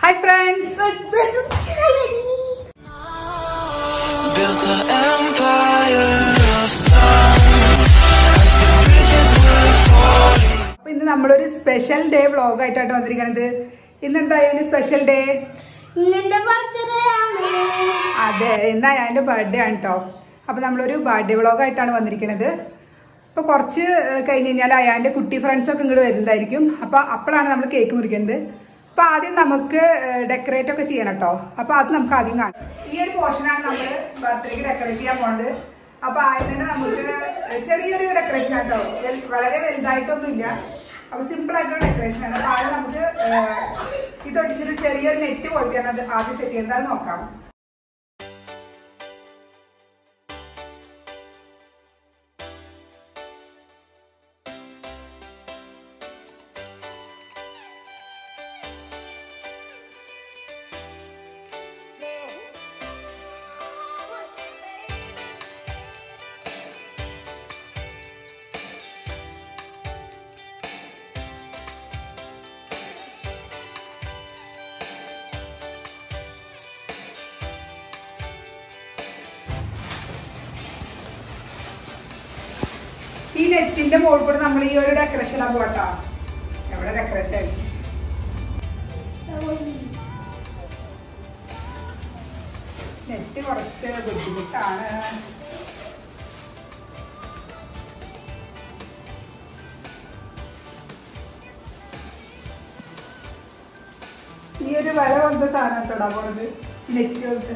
Hi friends Built an empire of sun As the bridges were falling അപ്പൊ ഇന്ന് നമ്മളൊരു special day vlog ആയിട്ടാണ് വന്നിരിക്കണത് ഇന്ന് എന്തായാലും സ്പെഷ്യൽ ഡേ ഇന്നെന്റെ ബർത്ത്ഡേ ആണ് അതെ ഇന്നാ എന്റെ ബർത്ത്ഡേ ആണ് കേട്ടോ അപ്പൊ നമ്മളൊരു ബർത്ത്ഡേ വ്ളോഗ് ആയിട്ടാണ് വന്നിരിക്കുന്നത് ഇപ്പൊ കുറച്ച് ഏഹ്, കഴിഞ്ഞ് കഴിഞ്ഞാൽ അയാന്റെ കുട്ടി ഫ്രണ്ട്സ് ഒക്കെ ഇങ്ങോട്ട് വരുന്നതായിരിക്കും അപ്പൊ അപ്പോഴാണ് നമ്മൾ കേക്ക് മുറിക്കുന്നത് അപ്പൊ ആദ്യം നമുക്ക് ഡെക്കറേറ്റ് ഒക്കെ ചെയ്യണം കേട്ടോ അപ്പൊ അത് നമുക്ക് ആദ്യം കാണാം ഈ ഒരു പോർഷനാണ് നമ്മൾ ബർത്ത്ഡേക്ക് ഡെക്കറേറ്റ് ചെയ്യാൻ പോണത് അപ്പൊ ആദ്യം തന്നെ നമുക്ക് ചെറിയൊരു ഡെക്കറേഷൻ ആട്ടോ വൽ- വളരെ വലുതായിട്ടൊന്നുമില്ല അപ്പൊ സിമ്പിൾ ആയിട്ടുള്ള ഡെക്കറേഷൻ ആണ് അപ്പൊ ആദ്യം നമുക്ക് ഏഹ്, ഇത് ഒടിച്ചിട്ട് ചെറിയൊരു നെറ്റ് പോലത്തെയാണ് അത് ആദ്യം സെറ്റ് ചെയ്യുന്നത് അത് നോക്കാം ഈ നെറ്റിന്റെ മുകളിൽ കൂടെ നമ്മൾ ഈ ഒരു ഡെക്കറേഷൻ പോട്ടാ എവിടെ ഡെക്കറേഷൻ നെറ്റ് കുറച്ച് ബുദ്ധിമുട്ടാണ് ഈ ഒരു വില കൊണ്ട സാധനം കേട്ടോ പോണത് നെറ്റ് കൊണ്ട്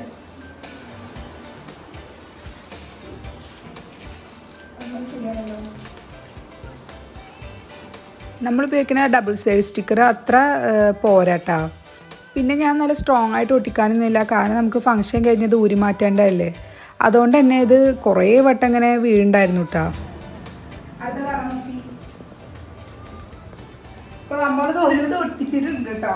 നമ്മൾ ഉപയോഗിക്കുന്ന ഡബിൾ സൈഡ് സ്റ്റിക്കർ അത്ര ഏഹ്, പോരാട്ടാ പിന്നെ ഞാൻ നല്ല സ്ട്രോങ് ആയിട്ട് ഒട്ടിക്കാനൊന്നുമില്ല കാരണം നമുക്ക് ഫംഗ്ഷൻ കഴിഞ്ഞത് ഊരി മാറ്റേണ്ടതല്ലേ അതുകൊണ്ട് തന്നെ ഇത് കുറേ വട്ടം ഇങ്ങനെ വീഴുണ്ടായിരുന്നു കേട്ടാ അപ്പൊ നമ്മളിത് ഒരുവിധം ഒട്ടിച്ചിട്ടുണ്ട് കേട്ടോ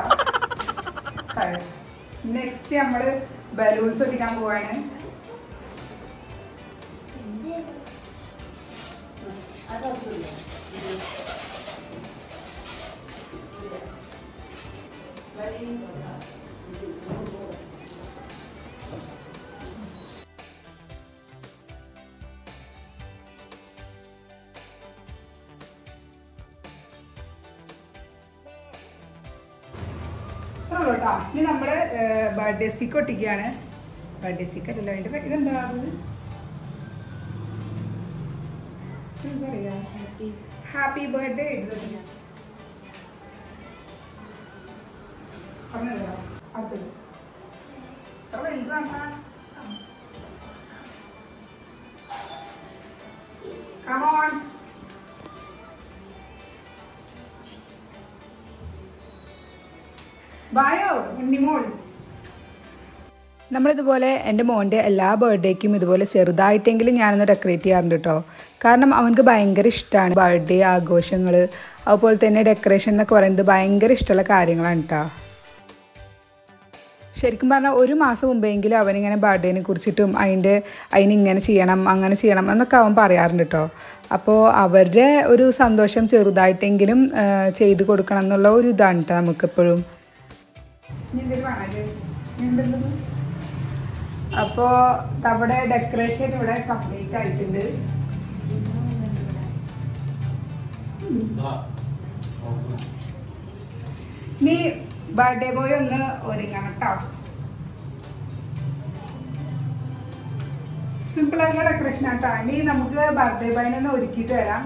നെക്സ്റ്റ് നമ്മള് ബലൂൺസ് ഒട്ടിക്കാൻ പോവാണ് ഇത്രേ ഉള്ളൂ കേട്ടോ ഇനി നമ്മള് ബർത്ത്ഡേ സ്റ്റിക്ക് ഒട്ടിക്കുകയാണ് ബർത്ത്ഡേ സ്റ്റിക്ക് അല്ലല്ലോ അതിന്റെ പേ- ഇതെന്താ ഹാപ്പി ബർത്ത്ഡേ പറഞ്ഞല്ലോ അടുത്തത് ഇത്ര വലുത് വേണ്ട. Come on. ബായോ ഉണ്ണിമോൾ നമ്മളിതുപോലെ എൻ്റെ മോൻ്റെ എല്ലാ ബർത്ത്ഡേക്കും ഇതുപോലെ ചെറുതായിട്ടെങ്കിലും ഞാനൊന്ന് ഡെക്കറേറ്റ് ചെയ്യാറുണ്ട് കേട്ടോ കാരണം അവനക്ക് ഭയങ്കര ഇഷ്ടമാണ് ബർത്ത്ഡേ ആഘോഷങ്ങൾ അതുപോലെ തന്നെ ഡെക്കറേഷൻ എന്നൊക്കെ പറയുന്നത് ഭയങ്കര ഇഷ്ടമുള്ള കാര്യങ്ങളാണ് കേട്ടോ ശരിക്കും പറഞ്ഞാൽ ഒരു മാസം മുമ്പെങ്കിലും അവനിങ്ങനെ ബർത്ത്ഡേനെ കുറിച്ചിട്ടും അതിൻ്റെ അതിനിങ്ങനെ ചെയ്യണം അങ്ങനെ ചെയ്യണം എന്നൊക്കെ അവൻ പറയാറുണ്ട് കേട്ടോ അപ്പോൾ അവരുടെ ഒരു സന്തോഷം ചെറുതായിട്ടെങ്കിലും ആ, ചെയ്ത് കൊടുക്കണം എന്നുള്ള ഒരു ഇതാണ് കേട്ടോ നമുക്കെപ്പോഴും അപ്പോ നമ്മുടെ ഡെക്കറേഷൻ ഇവിടെ കംപ്ലീറ്റ് ആയിട്ടുണ്ട് ഇനി ബർത്ത്ഡേ ബോയ് ഒന്ന് ഒരുങ്ങണം കേട്ടോ സിമ്പിൾ ആയിട്ടുള്ള ഡെക്കറേഷൻ ആട്ടോ ഇനി നമുക്ക് ബർത്ത്ഡേ ബോയിനെ ഒന്ന് ഒരുക്കിയിട്ട് വരാം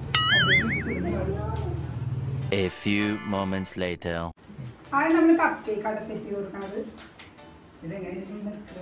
A few moments later. ആദ്യം നമ്മൾ കപ്പ് കേക്ക് അവിടെ സെറ്റ് ചെയ്ത് കൊടുക്കണത് ഇതെങ്ങനെ ഇതിൽ നിൽക്കുക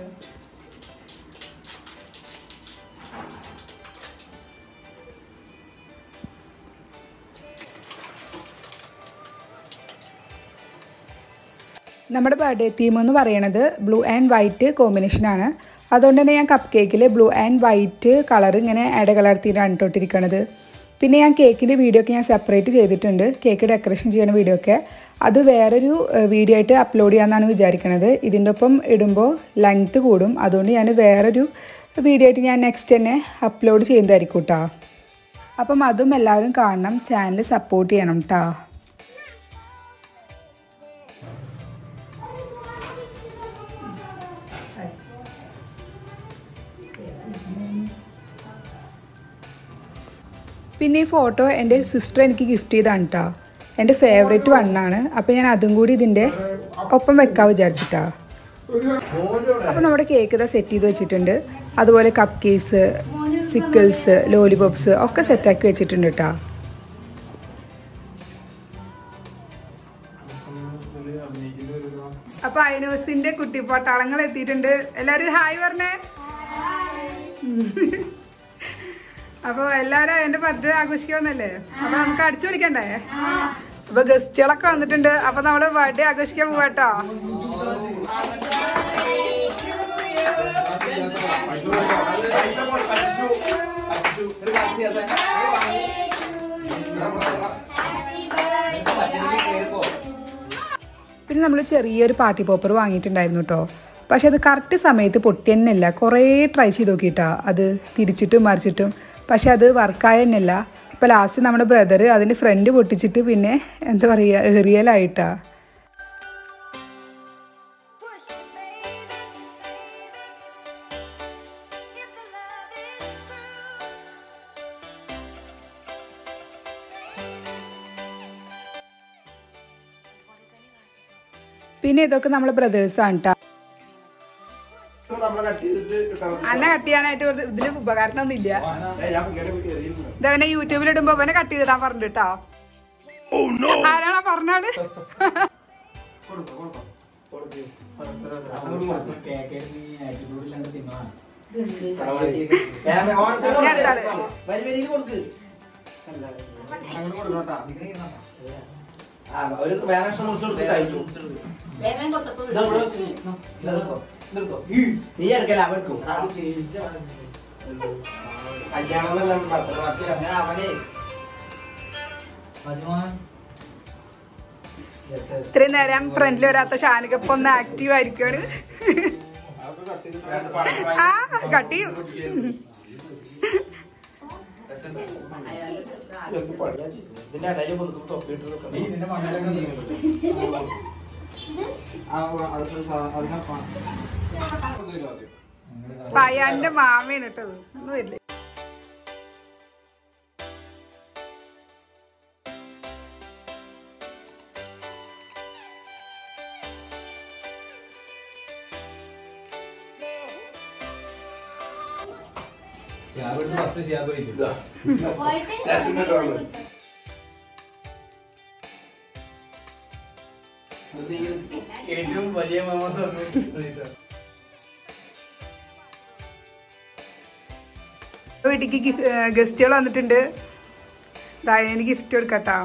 നമ്മുടെ ബർത്ത്ഡേ തീം എന്ന് പറയണത് ബ്ലൂ ആൻഡ് വൈറ്റ് കോമ്പിനേഷനാണ് അതുകൊണ്ട് തന്നെ ഞാൻ കപ്പ് കേക്കിൽ ബ്ലൂ ആൻഡ് വൈറ്റ് കളർ ഇങ്ങനെ ഇടകലർത്തിയിട്ടാണ് ഇട്ടോട്ടിരിക്കണത് പിന്നെ ഞാൻ കേക്കിൻ്റെ വീഡിയോ ഒക്കെ ഞാൻ സെപ്പറേറ്റ് ചെയ്തിട്ടുണ്ട് കേക്ക് ഡെക്കറേഷൻ ചെയ്യുന്ന വീഡിയോ ഒക്കെ അത് വേറൊരു ഏഹ്, വീഡിയോ ആയിട്ട് അപ്ലോഡ് ചെയ്യാമെന്നാണ് വിചാരിക്കണത് ഇതിൻ്റെ ഒപ്പം ഇടുമ്പോൾ ലെങ്ത്ത് കൂടും അതുകൊണ്ട് ഞാൻ വേറൊരു വീഡിയോ ആയിട്ട് ഞാൻ നെക്സ്റ്റ് തന്നെ അപ്ലോഡ് ചെയ്യുന്നതായിരിക്കും കേട്ടോ അപ്പം അതും എല്ലാവരും കാണണം ചാനൽ സപ്പോർട്ട് ചെയ്യണം കേട്ടോ പിന്നെ ഈ ഫോട്ടോ എൻ്റെ സിസ്റ്റർ എനിക്ക് ഗിഫ്റ്റ് ചെയ്താണ് കേട്ടോ എൻ്റെ ഫേവറേറ്റ് വണ്ണാണ് അപ്പോൾ ഞാൻ അതും കൂടി ഇതിൻ്റെ ഒപ്പം വെക്കാൻ വിചാരിച്ചിട്ടാ അപ്പോൾ നമ്മുടെ കേക്ക് ഇതാ സെറ്റ് ചെയ്ത് വെച്ചിട്ടുണ്ട് അതുപോലെ കപ്പ് കേസ് സിക്കിൾസ് ലോലിപോപ്സ് ഒക്കെ സെറ്റാക്കി വെച്ചിട്ടുണ്ട് കേട്ടോ അപ്പൊ അയനൂസിന്റെ കുട്ടിപ്പാട്ടാളങ്ങൾ എത്തിയിട്ടുണ്ട് എല്ലാരും ഹായ് പറഞ്ഞേ അപ്പൊ എല്ലാരും എന്റെ ബർത്ത്ഡേ ആഘോഷിക്കാന്നല്ലേ അപ്പൊ നമുക്ക് അടിച്ചു വിളിക്കണ്ടേ അപ്പൊ ഗസ്റ്റുകളൊക്കെ വന്നിട്ടുണ്ട് അപ്പൊ നമ്മള് ബർത്ത്ഡേ ആഘോഷിക്കാൻ പോവാട്ടോ പിന്നെ നമ്മൾ ചെറിയൊരു പാർട്ടി പോപ്പർ വാങ്ങിയിട്ടുണ്ടായിരുന്നു കേട്ടോ പക്ഷെ അത് കറക്റ്റ് സമയത്ത് പൊട്ടി തന്നെയല്ല കുറേ ട്രൈ ചെയ്ത് നോക്കിയിട്ടാ അത് തിരിച്ചിട്ടും മറിച്ചിട്ടും പക്ഷെ അത് വർക്കായ തന്നെയല്ല അപ്പോൾ ലാസ്റ്റ് നമ്മുടെ ബ്രദർ അതിൻ്റെ ഫ്രണ്ട് പൊട്ടിച്ചിട്ട് പിന്നെ എന്താ പറയുക റിയലായിട്ടാ പിന്നെ ഇതൊക്കെ നമ്മളെ ബ്രദേഴ്സാണ് കേട്ടോ അന്നെ കട്ട് ചെയ്യാനായിട്ട് ഒരു ഇതില് ഉപകാരമൊന്നും ഇല്ല ഇതവനെ യൂട്യൂബിൽ ഇടുമ്പോ അവനെ കട്ട് ചെയ്തിടാൻ പറഞ്ഞു കേട്ടോ ആരാണോ പറഞ്ഞാള് ഒരു വേറെ മുറിച്ചു കൊടുത്ത് കഴിച്ചു നീ എടുക്കല അവർക്കും കല്യാണം എന്നെല്ലാം ഭർത്തൃ മറ്റേ ഇത്രയും നേരം ഫ്രണ്ടിൽ വരാത്ത ഷാനികപ്പ് ഒന്ന് ആക്റ്റീവ് ആയിരിക്കാണ് ആ കട്ട് ചെയ്യും ഇതിന്റെ ഇടയിൽ തൊപ്പിട്ട് പയ്യാന്റെ മാമയാണ് കേട്ടത് ഒന്നും വരില്ല ഏറ്റവും വലിയ വീട്ടിക്ക് ഗസ്റ്റുകൾ വന്നിട്ടുണ്ട് ദായന് ഗിഫ്റ്റ് കൊടുക്കട്ടോ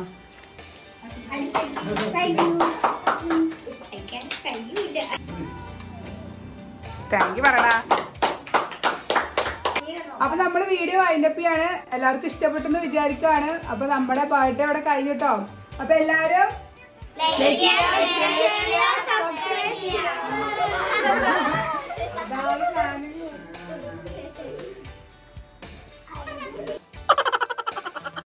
താങ്ക് യു പറടാ അപ്പൊ നമ്മള് വീഡിയോ വൈൻഡപ്പ് ചെയ്യാണ് എല്ലാവർക്കും ഇഷ്ടപ്പെട്ടെന്ന് വിചാരിക്കുകയാണ് അപ്പൊ നമ്മുടെ ബർത്ത്ഡേ അവിടെ കഴിഞ്ഞു കേട്ടോ അപ്പൊ എല്ലാരും Like, yeah, yeah.